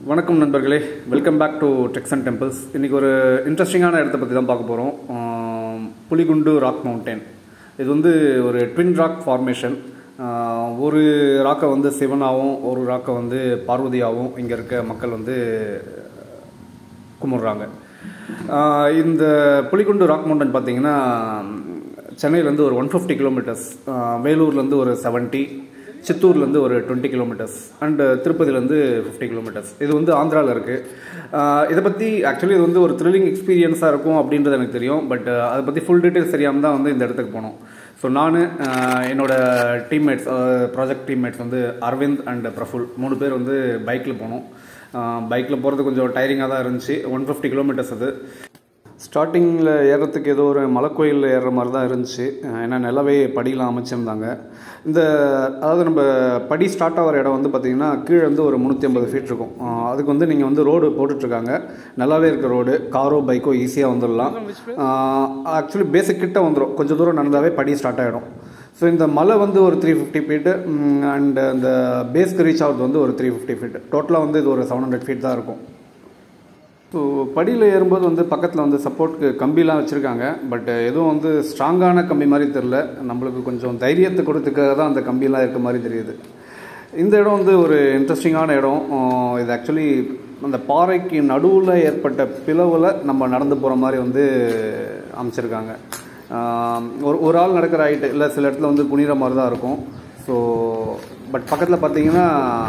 வணக்கம் நண்பர்களே welcome back to treks and temples இன்றைக்கி ஒரு இன்ட்ரெஸ்டிங்கான இடத்த பற்றி தான் பார்க்க போகிறோம் புலிகுண்டு ராக் மவுண்டன் இது வந்து ஒரு ட்வின் ராக் ஃபார்மேஷன் ஒரு ராக்கை வந்து சிவனாகவும் ஒரு ராக்கை வந்து பார்வதியாகவும் இங்கே இருக்க மக்கள் வந்து கும்பிட்றாங்க ஆஹ் இந்த புலிகுண்டு ராக் மவுண்டன் பார்த்தீங்கன்னா சென்னையிலேருந்து ஒரு ஒன் ஃபிஃப்டி கிலோமீட்டர்ஸ் வேலூர்லேருந்து ஒரு செவன்ட்டி சித்தூர்லேருந்து ஒரு டுவெண்ட்டி கிலோமீட்டர்ஸ் அண்டு திருப்பதிலேருந்து ஃபிஃப்டி கிலோமீட்டர்ஸ் இது வந்து ஆந்திராவில் இருக்குது இதை பற்றி ஆக்சுவலி இது வந்து ஒரு த்ரில்லிங் எக்ஸ்பீரியன்ஸாக இருக்கும் அப்படின்றது எனக்கு தெரியும் பட் அதை பற்றி ஃபுல் டீட்டெயில்ஸ் தெரியாமல் தான் வந்து இந்த இடத்துக்கு போனோம் ஸோ நான் என்னோட டீம்மேட்ஸ் ப்ராஜெக்ட் டீம்மேட்ஸ் வந்து அரவிந்த் அண்ட் பிரஃபுல் மூணு பேர் வந்து பைக்கில் போனோம் பைக்கில் போகிறது கொஞ்சம் டயரிங்காக தான் இருந்துச்சு ஒன் ஃபிஃப்டி கிலோமீட்டர்ஸ் அது ஸ்டார்டிங்கில் ஏறுறதுக்கு ஏதோ ஒரு மலைக்கோயிலில் ஏறுற மாதிரி தான் இருந்துச்சு ஏன்னா நிலவே படியெலாம் அமைச்சிருந்தாங்க இந்த அதாவது நம்ம படி ஸ்டார்ட் ஆகிற இடம் வந்து பார்த்திங்கன்னா கீழே வந்து ஒரு முந்நூற்றி ஐம்பது ஃபீட் இருக்கும் அதுக்கு வந்து நீங்கள் வந்து ரோடு போட்டுட்ருக்காங்க நல்லாவே இருக்க ரோடு காரோ பைக்கோ ஈஸியாக வந்துடலாம் ஆக்சுவலி பேசிக் கிட்ட வந்துடும் கொஞ்சம் தூரம் நடந்தாவே படி ஸ்டார்ட் ஆகிடும் ஸோ இந்த மலை வந்து ஒரு த்ரீ ஃபிஃப்டி ஃபீட்டு அண்ட் அந்த பேஸ்க்கு ரீச் ஆகுது வந்து ஒரு த்ரீ ஃபிஃப்டி ஃபீட் டோட்டலாக வந்து இது ஒரு செவன் ஹண்ட்ரட் ஃபீட் தான் இருக்கும் ஸோ படியில் ஏறும்போது வந்து பக்கத்தில் வந்து சப்போர்ட்க்கு கம்பிலாம் வச்சுருக்காங்க பட் எதுவும் வந்து ஸ்ட்ராங்கான கம்பி மாதிரி தெரில நம்மளுக்கு கொஞ்சம் தைரியத்தை கொடுத்துக்காக தான் அந்த கம்பிலாம் இருக்க மாதிரி தெரியுது இந்த இடம் வந்து ஒரு இன்ட்ரெஸ்டிங்கான இடம் இது ஆக்சுவலி அந்த பாறைக்கு நடுவில் ஏற்பட்ட பிளவில் நம்ம நடந்து போகிற மாதிரி வந்து அமைச்சிருக்காங்க ஒரு ஒரு ஆள் நடக்கிற ஹைட்டு இல்லை சில இடத்துல வந்து குனிகிற மாதிரி தான் இருக்கும் ஸோ பட் பக்கத்தில் பார்த்தீங்கன்னா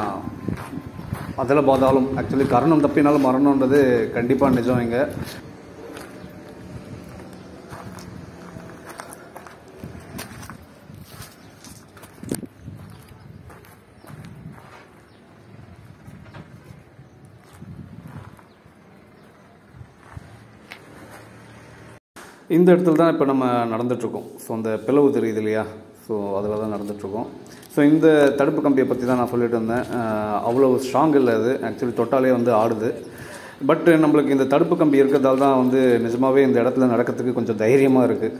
அதில் பாதாலும் ஆக்சுவலி கரணம் தப்பினாலும் மரணம்ன்றது கண்டிப்பாக நிஜம் இங்கே இந்த இடத்துல தான் இப்போ நம்ம நடந்துகிட்ருக்கோம் ஸோ அந்த பிளவு தெரியுது இல்லையா ஸோ அதில் தான் நடந்துகிட்ருக்கோம் ஸோ இந்த தடுப்பு கம்பியை பற்றி தான் நான் சொல்லிட்டு இருந்தேன் அவ்வளோ ஸ்ட்ராங் இல்லை அது ஆக்சுவலி தொட்டாலே வந்து ஆடுது பட் நம்மளுக்கு இந்த தடுப்பு கம்பி இருக்கிறதால தான் வந்து நிஜமாகவே இந்த இடத்துல நடக்கிறதுக்கு கொஞ்சம் தைரியமாக இருக்குது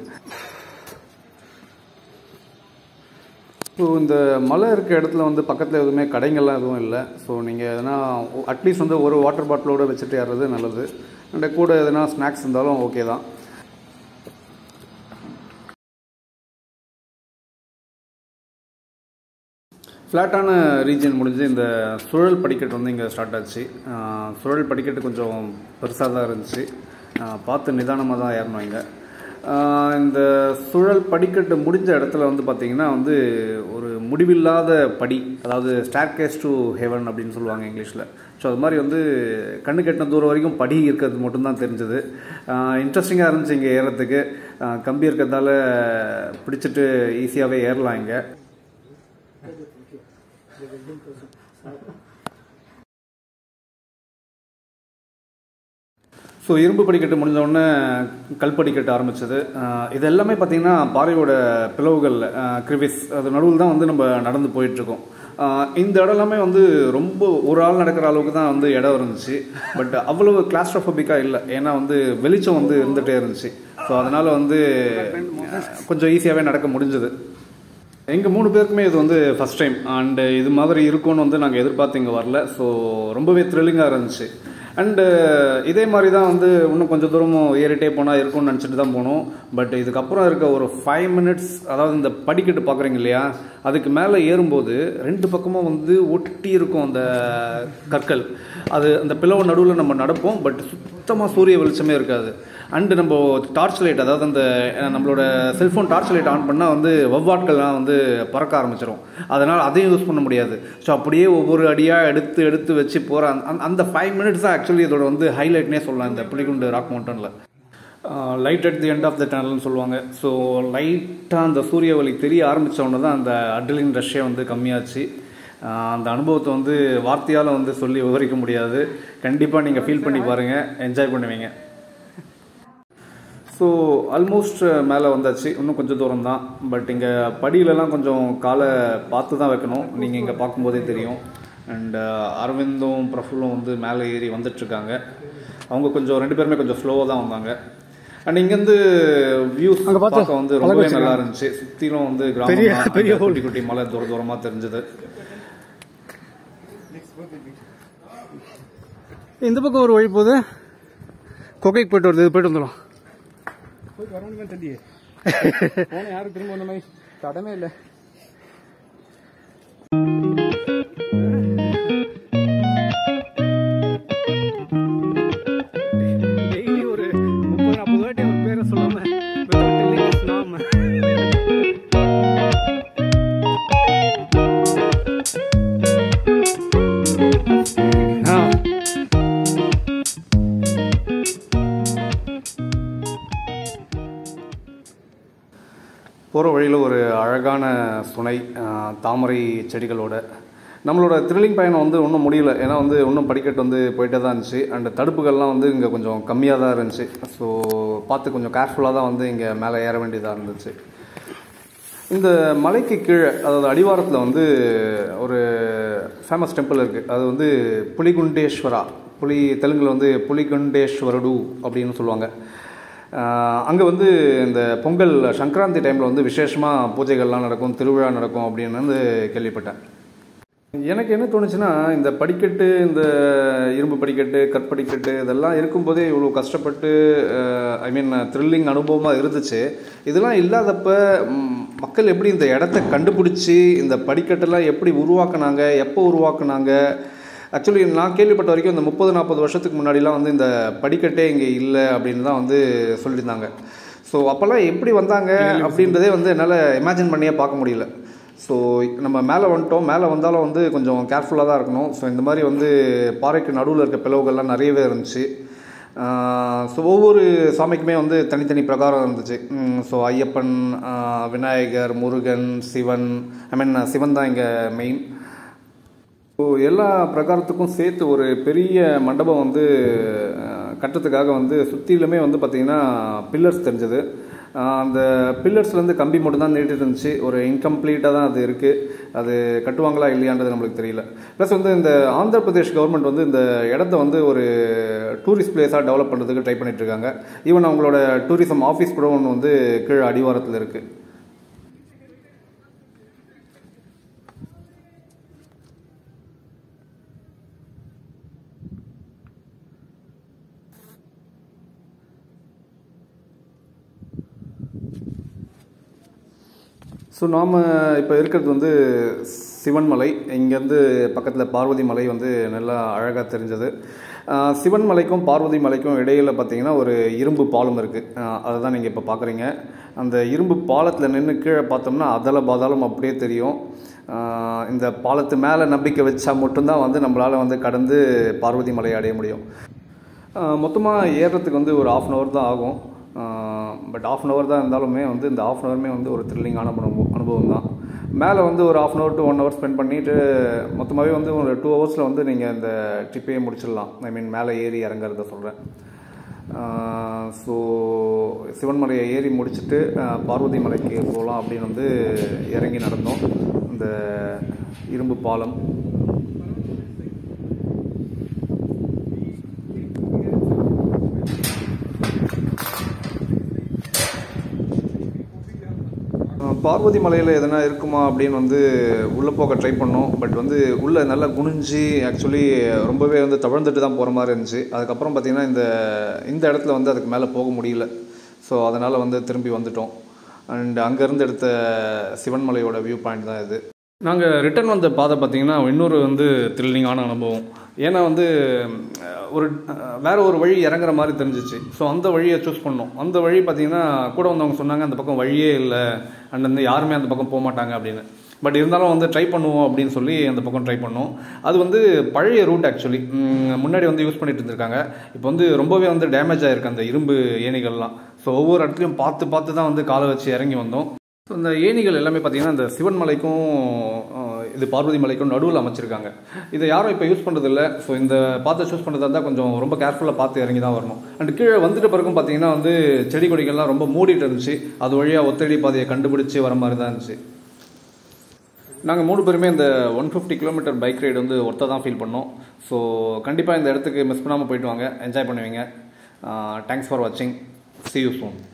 ஸோ இந்த மலை இருக்க இடத்துல வந்து பக்கத்தில் எதுவுமே கடைங்கள்லாம் எதுவும் இல்லை ஸோ நீங்கள் எதனா அட்லீஸ்ட் வந்து ஒரு வாட்டர் பாட்டிலோடு வச்சுட்டு ஏறது நல்லது அண்ட் கூட எதனா ஸ்நாக்ஸ் இருந்தாலும் ஓகே தான் ஃப்ளாட்டான ரீஜன் முடிஞ்சு இந்த சுழல் படிக்கட்டு வந்து இங்கே ஸ்டார்ட் ஆச்சு சுழல் படிக்கட்டு கொஞ்சம் பெருசாக தான் இருந்துச்சு பார்த்து நிதானமாக தான் ஏறணும் இங்கே இந்த சுழல் படிக்கட்டு முடிஞ்ச இடத்துல வந்து பார்த்திங்கன்னா வந்து ஒரு முடிவில்லாத படி அதாவது ஸ்டார்கேஸ் டு ஹெவன் அப்படின்னு சொல்லுவாங்க இங்கிலீஷில் ஸோ அது மாதிரி வந்து கண்ணு கெட்டின தூரம் வரைக்கும் படி இருக்கிறது மட்டும்தான் தெரிஞ்சது இன்ட்ரெஸ்டிங்காக இருந்துச்சு இங்கே ஏறத்துக்கு கம்பி இருக்கிறதால பிடிச்சிட்டு ஈஸியாகவே ஏறலாம் இங்கே ஸோ இரும்பு படிக்கட்டு முடிஞ்ச உடனே கல் படிக்கட்டு ஆரம்பிச்சது இது எல்லாமே பார்த்தீங்கன்னா பாறையோட பிளவுகள் கிரிவிஸ் அது நடுவில் தான் வந்து நம்ம நடந்து போயிட்டுருக்கோம் இந்த இடம் எல்லாமே வந்து ரொம்ப ஒரு ஆள் நடக்கிற அளவுக்கு தான் வந்து இடம் இருந்துச்சு பட் அவ்வளவு கிளாஸ்ட்ரோஃபோபிக்காக இல்லை ஏன்னா வந்து வெளிச்சம் வந்து இருந்துகிட்டே இருந்துச்சு ஸோ அதனால் வந்து கொஞ்சம் ஈஸியாகவே நடக்க முடிஞ்சது எங்கள் மூணு பேருக்குமே இது வந்து ஃபஸ்ட் டைம் அண்டு இது மாதிரி இருக்கும்னு வந்து நாங்கள் எதிர்பார்த்து இங்கே வரல ஸோ ரொம்பவே த்ரில்லிங்காக இருந்துச்சு அண்டு இதே மாதிரி தான் வந்து இன்னும் கொஞ்சம் தூரமும் ஏறிட்டே போனால் இருக்கும்னு நினச்சிட்டு தான் போனோம் பட் இதுக்கப்புறம் இருக்க ஒரு ஃபைவ் மினிட்ஸ் அதாவது இந்த படிக்கட்டு பார்க்குறீங்க இல்லையா அதுக்கு மேலே ஏறும்போது ரெண்டு பக்கமும் வந்து ஒட்டி இருக்கும் அந்த கற்கள் அது அந்த பிளவு நடுவில் நம்ம நடப்போம் பட் சுத்தமாக சூரிய வெளிச்சமே இருக்காது அண்டு நம்ம டார்ச் லைட் அதாவது அந்த நம்மளோட செல்ஃபோன் டார்ச் லைட் ஆன் பண்ணால் வந்து வவ்வாட்கள்லாம் வந்து பறக்க ஆரம்பிச்சிடும் அதனால் அதையும் யூஸ் பண்ண முடியாது ஸோ அப்படியே ஒவ்வொரு அடியாக எடுத்து எடுத்து வச்சு போகிற அந்த ஃபைவ் மினிட்ஸ் தான் ஆக்சுவலி இதோட வந்து ஹைலைட்னே சொல்லலாம் இந்த புலிகுண்டு ராக் மவுண்டனில் light at the end of the டனல்னு சொல்லுவாங்க ஸோ லைட்டாக அந்த சூரிய ஒளி தெரிய ஆரம்பித்தோடனே தான் அந்த அட்லின் ரஷ்ஷே வந்து கம்மியாச்சு அந்த அனுபவத்தை வந்து வார்த்தையால் வந்து சொல்லி விவரிக்க முடியாது கண்டிப்பாக நீங்கள் ஃபீல் பண்ணி பாருங்கள் என்ஜாய் பண்ணுவீங்க ஸோ ஆல்மோஸ்ட் மேலே வந்தாச்சு இன்னும் கொஞ்சம் தூரம் தான் பட் இங்கே படியிலலாம் கொஞ்சம் காலை பார்த்து தான் வைக்கணும் நீங்கள் இங்கே பார்க்கும்போதே தெரியும் அண்ட் அரவிந்தும் பிரஃபுல்லும் வந்து மேலே ஏறி வந்துட்டுருக்காங்க அவங்க கொஞ்சம் ரெண்டு பேருமே கொஞ்சம் ஸ்லோவாக தான் வந்தாங்க அண்ட் இங்கேருந்து வியூஸ் பார்க்க வந்து ரொம்பவே நல்லா இருந்துச்சு சுற்றிலும் வந்து கிராமம் பெரிய குட்டி குட்டி மலை தூர தூரமாக தெரிஞ்சது இந்த பக்கம் ஒரு வழி போகுது கொகைக்கு போயிட்டு வருது இது போயிட்டு வந்துடலாம் போய் வரணுமே தள்ளியே போன யாரும் திரும்ப வந்த மாதிரி தடமே இல்லை டெய்லி ஒரு முப்பது நாற்பது வாட்டி அவர் பேரை சொல்லாம without telling his name. ஆ போகிற வழியில் ஒரு அழகான சுனை ஆ, தாமரை செடிகளோட நம்மளோட த்ரில்லிங் பயணம் வந்து ஒன்றும் முடியல ஏன்னா வந்து இன்னும் படிக்கட்டு வந்து போயிட்டே தான் இருந்துச்சு அண்ட் தடுப்புகள்லாம் வந்து இங்கே கொஞ்சம் கம்மியாக தான் இருந்துச்சு ஸோ பார்த்து கொஞ்சம் கேர்ஃபுல்லாக தான் வந்து இங்கே மேலே ஏற வேண்டியதாக இருந்துச்சு இந்த மலைக்கு கீழே அதாவது அடிவாரத்தில் வந்து ஒரு ஃபேமஸ் டெம்பிள் இருக்குது அது வந்து புலிகுண்டேஸ்வரா புலி தெலுங்கில் வந்து புலிகுண்டேஸ்வரடு அப்படின்னு சொல்லுவாங்க அங்கே வந்து இந்த பொங்கல் சங்கராந்தி டைமில் வந்து விசேஷமாக பூஜைகள்லாம் நடக்கும் திருவிழா நடக்கும் அப்படின்னு வந்து கேள்விப்பட்டேன் எனக்கு என்ன தோணுச்சுன்னா இந்த படிக்கட்டு இந்த இரும்பு படிக்கட்டு கற்படிக்கட்டு இதெல்லாம் இருக்கும்போதே இவ்வளோ கஷ்டப்பட்டு ஐ மீன் த்ரில்லிங் அனுபவமாக இருந்துச்சு இதெல்லாம் இல்லாதப்ப ம், மக்கள் எப்படி இந்த இடத்த கண்டுபிடிச்சி இந்த படிக்கட்டெல்லாம் எப்படி உருவாக்குனாங்க எப்போ உருவாக்குனாங்க ஆக்சுவலி நான் கேள்விப்பட்ட வரைக்கும் இந்த முப்பது நாற்பது வருஷத்துக்கு முன்னாடிலாம் வந்து இந்த படிக்கட்டே இங்கே இல்லை அப்படின்னு தான் வந்து சொல்லியிருந்தாங்க ஸோ அப்போல்லாம் எப்படி வந்தாங்க அப்படின்றதே வந்து என்னால் இமேஜின் பண்ணியே பார்க்க முடியல ஸோ நம்ம மேலே வந்துட்டோம் மேலே வந்தாலும் வந்து கொஞ்சம் கேர்ஃபுல்லாக தான் இருக்கணும் ஸோ இந்த மாதிரி வந்து பாறைக்கு நடுவில் இருக்க பிளவுகள்லாம் நிறையவே இருந்துச்சு ஸோ ஒவ்வொரு சாமிக்குமே வந்து தனித்தனி பிரகாரம் இருந்துச்சு ஸோ ஐயப்பன் ஆஹ் விநாயகர் முருகன் சிவன் ஐ மீன் சிவன் தான் இங்கே மெயின் ஸோ எல்லா பிரகாரத்துக்கும் சேர்த்து ஒரு பெரிய மண்டபம் வந்து அஹ், கட்டுறதுக்காக வந்து சுற்றிலுமே வந்து பார்த்திங்கன்னா பில்லர்ஸ் தெரிஞ்சது அந்த பில்லர்ஸ்லேருந்து கம்பி மட்டும் தான் நீட்டிட்டு இருந்துச்சு ஒரு இன்கம்ப்ளீட்டாக தான் அது இருக்குது அது கட்டுவாங்களா இல்லையான்றது நம்மளுக்கு தெரியல ப்ளஸ் வந்து இந்த ஆந்திர பிரதேஷ் கவர்மெண்ட் வந்து இந்த இடத்த வந்து ஒரு டூரிஸ்ட் பிளேஸாக டெவலப் பண்ணுறதுக்கு ட்ரை பண்ணிட்டு இருக்காங்க ஈவன் அவங்களோட டூரிசம் ஆஃபீஸ் கூட ஒன்று வந்து கீழே அடிவாரத்தில் இருக்குது ஸோ நாம் இப்போ இருக்கிறது வந்து சிவன் மலை இங்கேருந்து பக்கத்தில் பார்வதி மலை வந்து நல்லா அழகாக தெரிஞ்சது ஆஹ் சிவன் மலைக்கும் பார்வதி மலைக்கும் இடையில பார்த்தீங்கன்னா ஒரு இரும்பு பாலம் இருக்குது அதை தான் நீங்கள் இப்போ பார்க்குறீங்க அந்த இரும்பு பாலத்தில் நின்று கீழே பார்த்தோம்னா அதல பாதாளம் அப்படியே தெரியும் ஆஹ் இந்த பாலத்து மேலே நம்பிக்கை வச்சா மட்டும்தான் வந்து நம்மளால் வந்து கடந்து பார்வதி மலையை அடைய முடியும் மொத்தமாக ஏறுறதுக்கு வந்து ஒரு ஆஃப் அன் ஹவர் தான் ஆகும் பட் ஆஃப் அன் ஹவர் தான் இருந்தாலுமே வந்து இந்த ஆஃப் அன் ஹவருமே வந்து ஒரு த்ரில்லிங்கான அனுபவம் அனுபவம் தான் மேலே வந்து ஒரு half an hour to one hour spend பண்ணிவிட்டு மொத்தமாகவே வந்து ஒரு டூ ஹவர்ஸில் வந்து நீங்கள் இந்த ட்ரிப்பையே முடிச்சிடலாம் ஐ மீன் மேலே ஏறி இறங்குறத சொல்கிறேன் ஸோ சிவன்மலையை ஏறி முடிச்சுட்டு ஆஹ் பார்வதி மலைக்கு போகலாம் அப்படின்னு வந்து இறங்கி நடந்தோம் இந்த இரும்பு பாலம் அஹ் பார்வதி மலையில் எதனா இருக்குமா அப்படின்னு வந்து உள்ளே போக ட்ரை பண்ணோம் பட் வந்து உள்ளே நல்லா குனிஞ்சு ஆக்சுவலி ரொம்பவே வந்து தவழ்ந்துட்டு தான் போகிற மாதிரி இருந்துச்சு அதுக்கப்புறம் பார்த்திங்கன்னா இந்த இந்த இடத்துல வந்து அதுக்கு மேலே போக முடியல ஸோ அதனால் வந்து திரும்பி வந்துட்டோம் அண்ட் அங்கேருந்து எடுத்த சிவன்மலையோட வியூ பாயிண்ட் தான் இது நாங்கள் ரிட்டர்ன் வந்த பாதை பார்த்தீங்கன்னா இன்னொரு வந்து த்ரில்லிங்கான அனுபவம் ஏன்னா வந்து அஹ், ஒரு அஹ், வேற ஒரு வழி இறங்குற மாதிரி தெரிஞ்சிச்சு ஸோ அந்த வழியை சூஸ் பண்ணோம் அந்த வழி பார்த்தீங்கன்னா கூட வந்தவங்க சொன்னாங்க அந்த பக்கம் வழியே இல்லை அண்ட் வந்து யாருமே அந்த பக்கம் போக மாட்டாங்க அப்படின்னு பட் இருந்தாலும் வந்து ட்ரை பண்ணுவோம் அப்படின்னு சொல்லி அந்த பக்கம் ட்ரை பண்ணோம் அது வந்து பழைய ரூட் ஆக்சுவலி முன்னாடி வந்து யூஸ் பண்ணிட்டு இருந்திருக்காங்க இப்போ வந்து ரொம்பவே வந்து டேமேஜ் ஆயிருக்கு அந்த இரும்பு ஏணிகள்லாம் ஸோ ஒவ்வொரு இடத்துலையும் பார்த்து பார்த்து தான் வந்து காலை வச்சு இறங்கி வந்தோம் ஸோ இந்த ஏணிகள் எல்லாமே பார்த்தீங்கன்னா இந்த சிவன் மலைக்கும் அஹ், இது பார்வதி மலைக்கும் நடுவில் அமைச்சிருக்காங்க இதை யாரும் இப்போ யூஸ் பண்ணுறதில்ல ஸோ இந்த பார்த்து சூஸ் பண்ணுறதா இருந்தால் கொஞ்சம் ரொம்ப கேர்ஃபுல்லாக பார்த்து இறங்கி தான் வரணும் அண்ட் கீழே வந்துட்ட பிறகும் பார்த்தீங்கன்னா வந்து செடி கொடிகள்லாம் ரொம்ப மூடிட்டு இருந்துச்சு அது வழியாக ஒத்தடி பாதையை கண்டுபிடிச்சி வர மாதிரி தான் இருந்துச்சு நாங்கள் மூணு பேருமே இந்த one fifty kilometre bike ride வந்து ஒருத்தர் தான் ஃபீல் பண்ணோம் ஸோ கண்டிப்பாக இந்த இடத்துக்கு மிஸ் பண்ணாமல் போயிட்டு வாங்க என்ஜாய் பண்ணுவீங்க தேங்க்ஸ் ஃபார் வாட்சிங் see you soon